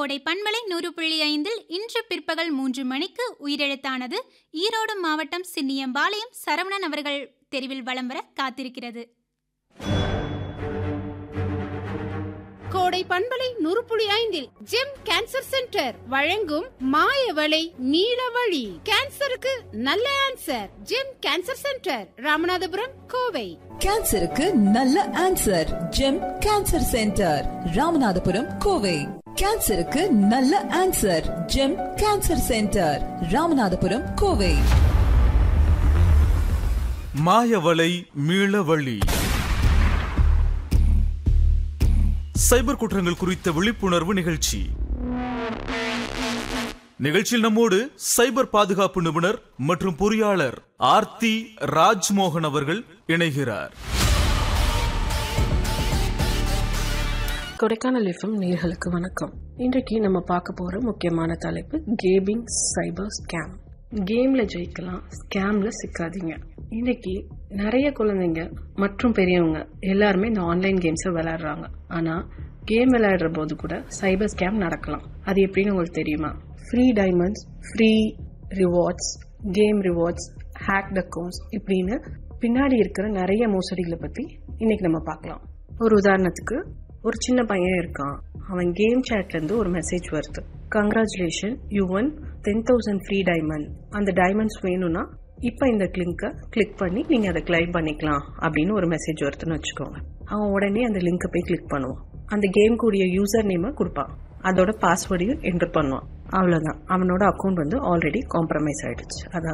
கோடை பண்பலை நூறு புள்ளி ஐந்தில் இன்று பிற்பகல் மூன்று மணிக்கு உயிரெழுத்தானது ஈரோடு மாவட்டம் சின்னியம்பாளையம் சரவணன் அவர்கள் தெரிவில் வலம் வர காத்திருக்கிறது கோடை பண்பலை நூறு புள்ளி ஐந்தில் ஜெம் கேன்சர் சென்டர் வழங்கும் மாயவளை நீல வழி கேன்சருக்கு நல்ல answer gem cancer centre Ramanathapuram Kovai கேன்சருக்கு நல்ல answer gem cancer centre Ramanathapuram Kovai கேன்சருக்கு நல்ல answer gem cancer centre Ramanathapuram Kovai மாயவலை மீளவழி சைபர் குற்றங்கள் குறித்த விழிப்புணர்வு நிகழ்ச்சி நிகழ்ச்சியில் நம்மோடு சைபர் பாதுகாப்பு நிபுணர் மற்றும் பொறியாளர் ஆர்த்தி ராஜ்மோகன் அவர்கள் இணைகிறார் கொடைக்கானல் எஃப்எம் நேர்களுக்கு வணக்கம் இன்றைக்கு நம்ம பார்க்க போற முக்கியமான தலைப்பு கேமிங் சைபர் ஸ்கேம் கேம்ல ஜெயிக்கலாம் ஸ்கேம்ல சிக்காதீங்க இன்னைக்கு நிறைய குழந்தைங்க மற்றும் பெரியவங்க எல்லாருமே இந்த ஆன்லைன் கேம்ஸை விளையாடுறாங்க ஆனா கேம் விளையாடுற போது கூட சைபர் ஸ்கேம் நடக்கலாம் அது எப்படின்னு உங்களுக்கு தெரியுமா free diamonds free rewards game rewards hacked accounts இப்படின்னு பின்னாடி இருக்கிற நிறைய மோசடிகளை பத்தி இன்னைக்கு நம்ம பார்க்கலாம் ஒரு உதாரணத்துக்கு ஒரு சின்ன பையன் இருக்கான் அவன் கேம் சாட்ல இருந்து ஒரு மெசேஜ் வருது congratulation you one ten thousand free diamond அந்த டைமண்ட்ஸ் வேணும்னா இப்போ இந்த லிங்கை கிளிக் பண்ணி நீங்க அதை கிளைம் பண்ணிக்கலாம் அப்படின்னு ஒரு மெசேஜ் வருதுன்னு வச்சுக்கோங்க அவன் உடனே அந்த லிங்கை போய் கிளிக் பண்ணுவான் அந்த கேம் கூடிய யூசர் நேமை கொடுப்பான் அதோட பாஸ்வேர்டையும் என்டர் பண்ணுவான் அவ்வளவுதான் அவனோட அக்கௌண்ட் வந்து ஆல்ரெடி காம்ப்ரமைஸ் ஆயிடுச்சு அதாவது